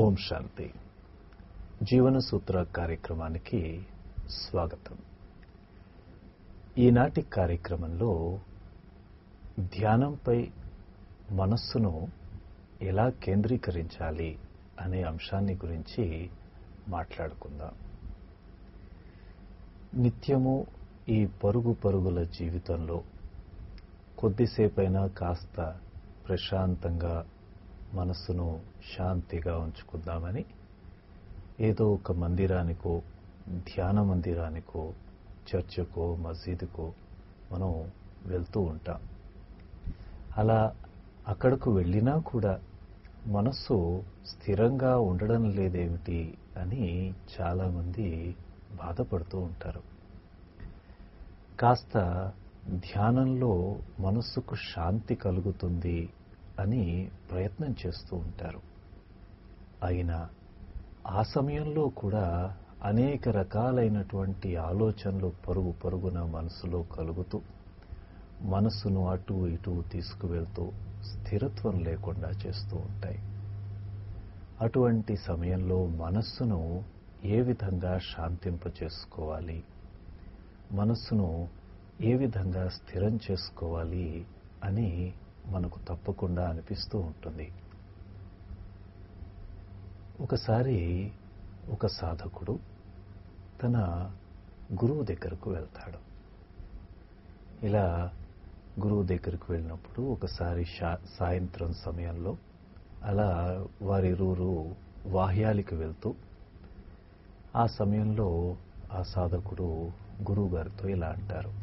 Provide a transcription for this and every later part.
ఓం శాంతి జీవన సూత్ర కార్యక్రమానికి స్వాగతం ఈనాటి కార్యక్రమంలో ధ్యానంపై మనస్సును ఎలా కేంద్రీకరించాలి అనే అంశాన్ని గురించి మాట్లాడుకుందాం నిత్యము ఈ పరుగు పరుగుల జీవితంలో కొద్దిసేపైనా కాస్త ప్రశాంతంగా మనస్సును శాంతిగా ఉంచుకుందామని ఏదో ఒక మందిరానికో ధ్యాన మందిరానికో చర్చకో మసీదుకో మనం వెళ్తూ ఉంటాం అలా అక్కడకు వెళ్ళినా కూడా మనస్సు స్థిరంగా ఉండడం లేదేమిటి అని చాలామంది బాధపడుతూ ఉంటారు కాస్త ధ్యానంలో మనస్సుకు శాంతి కలుగుతుంది అని ప్రయత్నం చేస్తూ ఉంటారు అయినా ఆ సమయంలో కూడా అనేక రకాలైనటువంటి ఆలోచనలు పరుగు పరుగున మనసులో కలుగుతూ మనస్సును అటు ఇటు తీసుకువెళ్తూ స్థిరత్వం లేకుండా చేస్తూ ఉంటాయి అటువంటి సమయంలో మనస్సును ఏ విధంగా శాంతింప చేసుకోవాలి మనస్సును ఏ విధంగా స్థిరం చేసుకోవాలి అని మనకు తప్పకుండా అనిపిస్తూ ఉంటుంది ఒకసారి ఒక సాధకుడు తన గురువు దగ్గరకు వెళ్తాడు ఇలా గురువు దగ్గరకు వెళ్ళినప్పుడు ఒకసారి సాయంత్రం సమయంలో అలా వారిరువురు వాహ్యాలికి వెళ్తూ ఆ సమయంలో ఆ సాధకుడు గురువు గారితో ఇలా అంటారు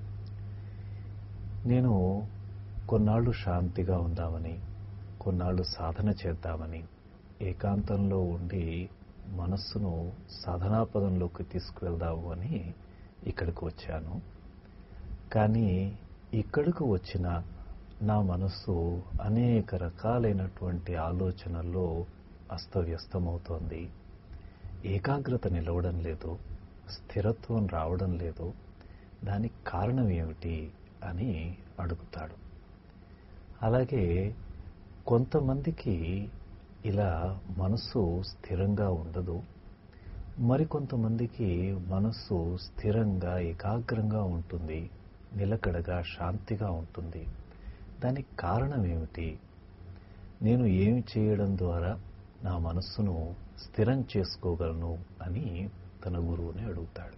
నేను కొన్నాళ్ళు శాంతిగా ఉందామని కొన్నాళ్ళు సాధన చేద్దామని ఏకాంతంలో ఉండి మనస్సును సాధనాపదంలోకి తీసుకువెళ్దాము అని ఇక్కడికి వచ్చాను కానీ ఇక్కడికి వచ్చిన నా మనస్సు అనేక రకాలైనటువంటి ఆలోచనల్లో అస్తవ్యస్తమవుతోంది ఏకాగ్రత నిలవడం లేదు స్థిరత్వం రావడం లేదు దానికి కారణం ఏమిటి అని అడుగుతాడు అలాగే కొంతమందికి ఇలా మనస్సు స్థిరంగా ఉండదు మరికొంతమందికి మనస్సు స్థిరంగా ఏకాగ్రంగా ఉంటుంది నిలకడగా శాంతిగా ఉంటుంది దానికి కారణం ఏమిటి నేను ఏమి చేయడం ద్వారా నా మనస్సును స్థిరం చేసుకోగలను అని తన గురువుని అడుగుతాడు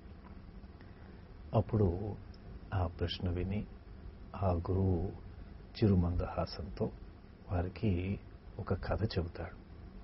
అప్పుడు ఆ ప్రశ్న విని ఆ గురువు చిరుమందహాసంతో వారికి ఒక కథ చెబుతాడు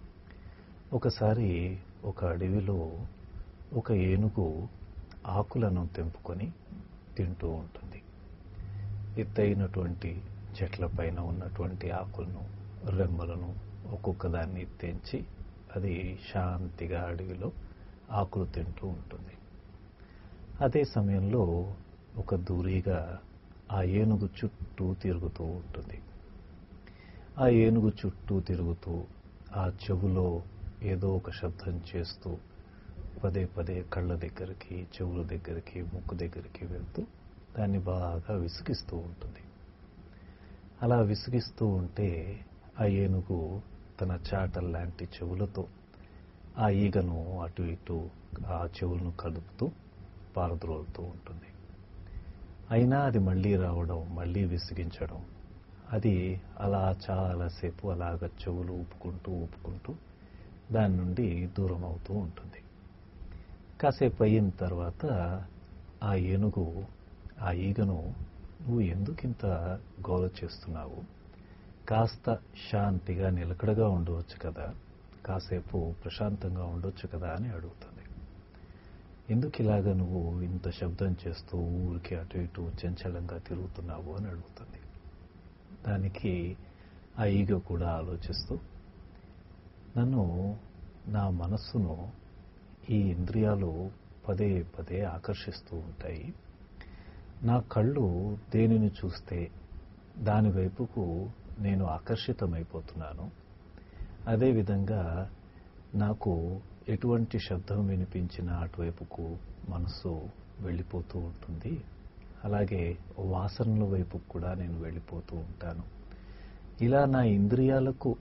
ఒకసారి ఒక అడవిలో ఒక ఏనుగు ఆకులను తెంపుకొని తింటూ ఉంటుంది ఎత్తైనటువంటి చెట్ల పైన ఉన్నటువంటి ఆకులను రెమ్మలను ఒక్కొక్క దాన్ని తెంచి అది శాంతిగా అడవిలో ఆకులు తింటూ ఉంటుంది అదే సమయంలో ఒక దూరిగా ఆ ఏనుగు చుట్టూ తిరుగుతూ ఉంటుంది ఆ ఏనుగు చుట్టూ తిరుగుతూ ఆ చెవులో ఏదో ఒక శబ్దం చేస్తూ పదే పదే కళ్ళ దగ్గరికి చెవుల దగ్గరికి ముక్కు దగ్గరికి వెళ్తూ దాన్ని బాగా విసిగిస్తూ ఉంటుంది అలా విసిగిస్తూ ఉంటే ఆ ఏనుగు తన చాటల్లాంటి చెవులతో ఆ ఈగను అటు ఇటు ఆ చెవులను కలుపుతూ పారద్రోలుతూ ఉంటుంది అయినా అది మళ్ళీ రావడం మళ్ళీ విసిగించడం అది అలా చాలాసేపు అలాగ చెవులు ఊపుకుంటూ ఊపుకుంటూ దాని నుండి దూరం అవుతూ ఉంటుంది కాసేపు అయిన తర్వాత ఆ ఏనుగు ఆ ఈగను నువ్వు ఎందుకింత గోల చేస్తున్నావు కాస్త శాంతిగా నిలకడగా ఉండవచ్చు కదా కాసేపు ప్రశాంతంగా ఉండొచ్చు కదా అని అడుగుతుంది ఎందుకు ఇలాగ నువ్వు ఇంత శబ్దం చేస్తూ ఊరికి అటు ఇటు చంచలంగా తిరుగుతున్నావు అని అడుగుతుంది దానికి ఆ ఈగ కూడా ఆలోచిస్తూ నన్ను నా మనస్సును ఈ ఇంద్రియాలు పదే పదే ఆకర్షిస్తూ ఉంటాయి నా కళ్ళు దేనిని చూస్తే దాని వైపుకు నేను ఆకర్షితమైపోతున్నాను అదేవిధంగా నాకు ఎటువంటి శబ్దం వినిపించినా అటువైపుకు మనస్సు వెళ్ళిపోతూ ఉంటుంది అలాగే వాసనల వైపు కూడా నేను వెళ్ళిపోతూ ఉంటాను ఇలా నా ఇంద్రియాలకు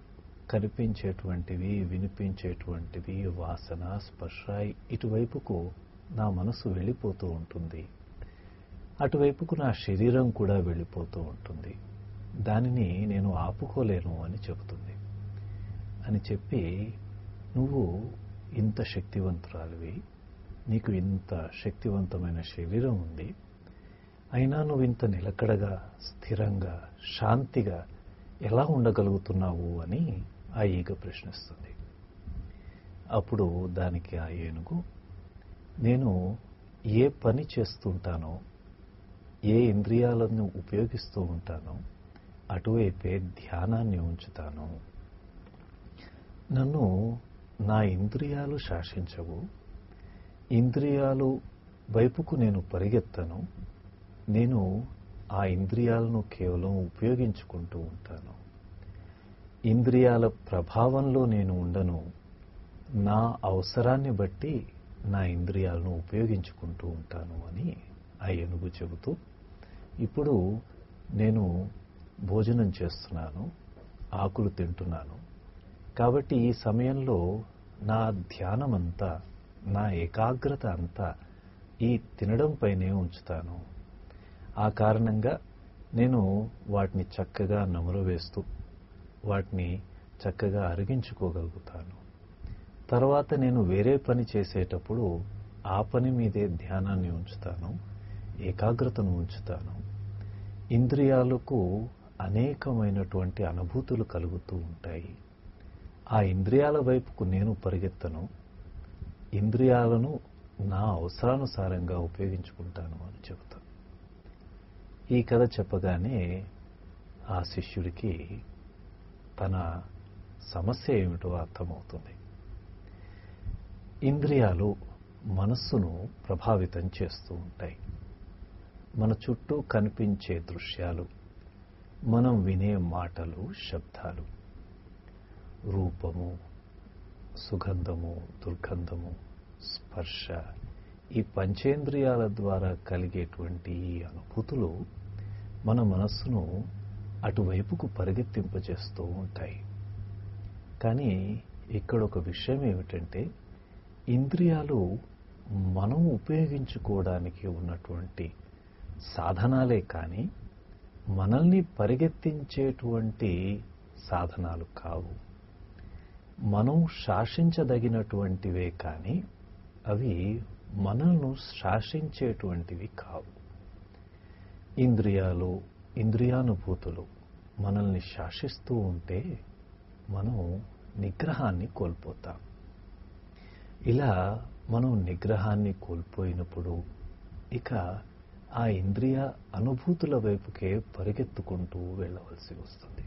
కనిపించేటువంటివి వినిపించేటువంటివి వాసన స్పర్శ ఇటువైపుకు నా మనసు వెళ్ళిపోతూ ఉంటుంది అటువైపుకు నా శరీరం కూడా వెళ్ళిపోతూ ఉంటుంది దానిని నేను ఆపుకోలేను అని చెబుతుంది అని చెప్పి నువ్వు ఇంత శక్తివంతురాలివి నీకు ఇంత శక్తివంతమైన శరీరం ఉంది అయినా నువ్వు ఇంత నిలకడగా స్థిరంగా శాంతిగా ఎలా ఉండగలుగుతున్నావు అని ఆ ఈగ ప్రశ్నిస్తుంది అప్పుడు దానికి ఆ ఏనుగు నేను ఏ పని చేస్తుంటానో ఏ ఇంద్రియాలను ఉపయోగిస్తూ ఉంటానో అటువైపే ధ్యానాన్ని ఉంచుతాను నన్ను నా ఇంద్రియాలు శాసించవు ఇంద్రియాలు వైపుకు నేను పరిగెత్తను నేను ఆ ఇంద్రియాలను కేవలం ఉపయోగించుకుంటూ ఉంటాను ఇంద్రియాల ప్రభావంలో నేను ఉండను నా అవసరాన్ని బట్టి నా ఇంద్రియాలను ఉపయోగించుకుంటూ ఉంటాను అని ఆ ఏనుగు చెబుతూ ఇప్పుడు నేను భోజనం చేస్తున్నాను ఆకులు తింటున్నాను కాబట్టి ఈ సమయంలో నా ధ్యానం అంతా నా ఏకాగ్రత అంతా ఈ తినడంపైనే ఉంచుతాను ఆ కారణంగా నేను వాటిని చక్కగా నమురు వేస్తూ వాటిని చక్కగా అరిగించుకోగలుగుతాను తర్వాత నేను వేరే పని చేసేటప్పుడు ఆ పని మీదే ధ్యానాన్ని ఉంచుతాను ఏకాగ్రతను ఉంచుతాను ఇంద్రియాలకు అనేకమైనటువంటి అనుభూతులు కలుగుతూ ఉంటాయి ఆ ఇంద్రియాల వైపుకు నేను పరిగెత్తను ఇంద్రియాలను నా అవసరానుసారంగా ఉపయోగించుకుంటాను అని చెబుతాను ఈ కథ చెప్పగానే ఆ శిష్యుడికి తన సమస్య ఏమిటో అర్థమవుతుంది ఇంద్రియాలు మనస్సును ప్రభావితం చేస్తూ ఉంటాయి మన చుట్టూ కనిపించే దృశ్యాలు మనం వినే మాటలు శబ్దాలు రూపము సుగంధము దుర్గంధము స్పర్శ ఈ పంచేంద్రియాల ద్వారా కలిగేటువంటి ఈ అనుభూతులు మన మనస్సును అటువైపుకు పరిగెత్తింపజేస్తూ ఉంటాయి కానీ ఇక్కడ ఒక విషయం ఏమిటంటే ఇంద్రియాలు మనం ఉపయోగించుకోవడానికి ఉన్నటువంటి సాధనాలే కానీ మనల్ని పరిగెత్తించేటువంటి సాధనాలు కావు మనం శాసించదగినటువంటివే కానీ అవి మనల్ని శాసించేటువంటివి కావు ఇంద్రియాలు ఇంద్రియానుభూతులు మనల్ని శాసిస్తూ ఉంటే మనం నిగ్రహాన్ని కోల్పోతాం ఇలా మనం నిగ్రహాన్ని కోల్పోయినప్పుడు ఇక ఆ ఇంద్రియ అనుభూతుల వైపుకే పరిగెత్తుకుంటూ వెళ్ళవలసి వస్తుంది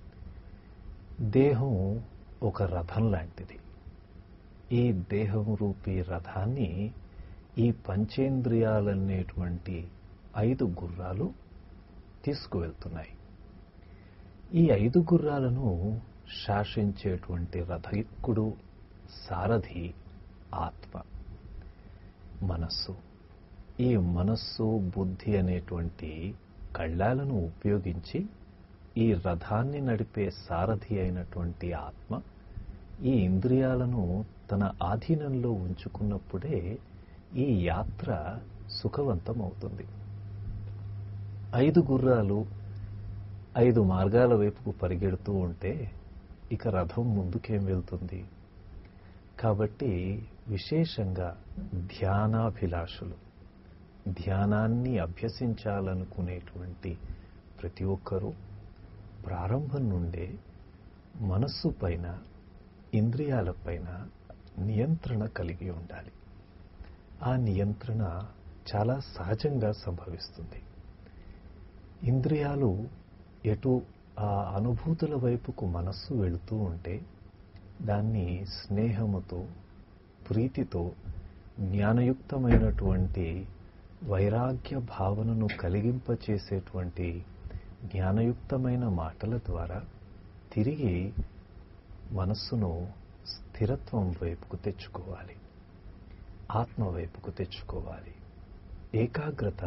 దేహం ఒక రథం లాంటిది ఈ దేహం రూపీ రథాన్ని ఈ పంచేంద్రియాలనేటువంటి ఐదు గుర్రాలు తీసుకువెళ్తున్నాయి ఈ ఐదు గుర్రాలను శాసించేటువంటి రథకుడు సారథి ఆత్మ మనస్సు ఈ మనస్సు బుద్ధి అనేటువంటి కళ్ళాలను ఉపయోగించి ఈ రథాన్ని నడిపే సారథి అయినటువంటి ఆత్మ ఈ ఇంద్రియాలను తన ఆధీనంలో ఉంచుకున్నప్పుడే ఈ యాత్ర సుఖవంతమవుతుంది ఐదు గుర్రాలు ఐదు మార్గాల వైపుకు పరిగెడుతూ ఉంటే ఇక రథం ముందుకేం వెళ్తుంది కాబట్టి విశేషంగా ధ్యానాభిలాషులు ధ్యానాన్ని అభ్యసించాలనుకునేటువంటి ప్రతి ఒక్కరూ ప్రారంభం నుండే మనస్సు పైన ఇంద్రియాలపైన నియంత్రణ కలిగి ఉండాలి ఆ నియంత్రణ చాలా సహజంగా సంభవిస్తుంది ఇంద్రియాలు ఎటు ఆ అనుభూతుల వైపుకు మనస్సు వెళుతూ ఉంటే దాన్ని స్నేహముతో ప్రీతితో జ్ఞానయుక్తమైనటువంటి వైరాగ్య భావనను కలిగింపచేసేటువంటి జ్ఞానయుక్తమైన మాటల ద్వారా తిరిగి మనస్సును స్థిరత్వం వైపుకు తెచ్చుకోవాలి ఆత్మ వైపుకు తెచ్చుకోవాలి ఏకాగ్రత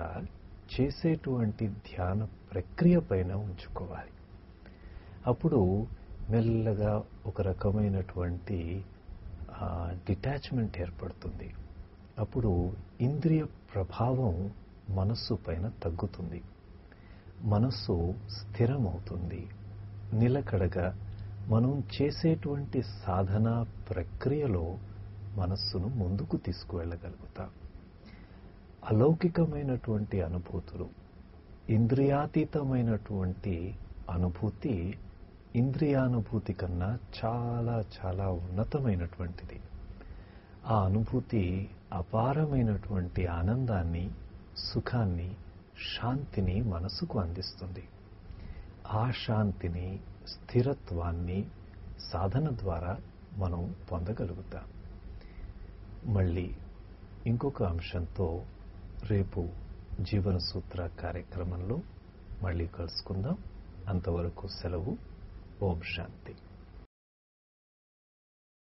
చేసేటువంటి ధ్యాన ప్రక్రియ పైన ఉంచుకోవాలి అప్పుడు మెల్లగా ఒక రకమైనటువంటి డిటాచ్మెంట్ ఏర్పడుతుంది అప్పుడు ఇంద్రియ ప్రభావం మనస్సు పైన తగ్గుతుంది మనస్సు స్థిరమవుతుంది నిలకడగా మనం చేసేటువంటి సాధన ప్రక్రియలో మనస్సును ముందుకు తీసుకువెళ్ళగలుగుతాం అలౌకికమైనటువంటి అనుభూతులు ఇంద్రియాతీతమైనటువంటి అనుభూతి ఇంద్రియానుభూతి కన్నా చాలా చాలా ఉన్నతమైనటువంటిది ఆ అనుభూతి అపారమైనటువంటి ఆనందాన్ని సుఖాన్ని శాంతిని మనసుకు అందిస్తుంది ఆ శాంతిని స్థిరత్వాన్ని సాధన ద్వారా మనం పొందగలుగుతాం మళ్ళీ ఇంకొక అంశంతో రేపు జీవన సూత్ర కార్యక్రమంలో మళ్ళీ కలుసుకుందాం అంతవరకు సెలవు ఓం శాంతి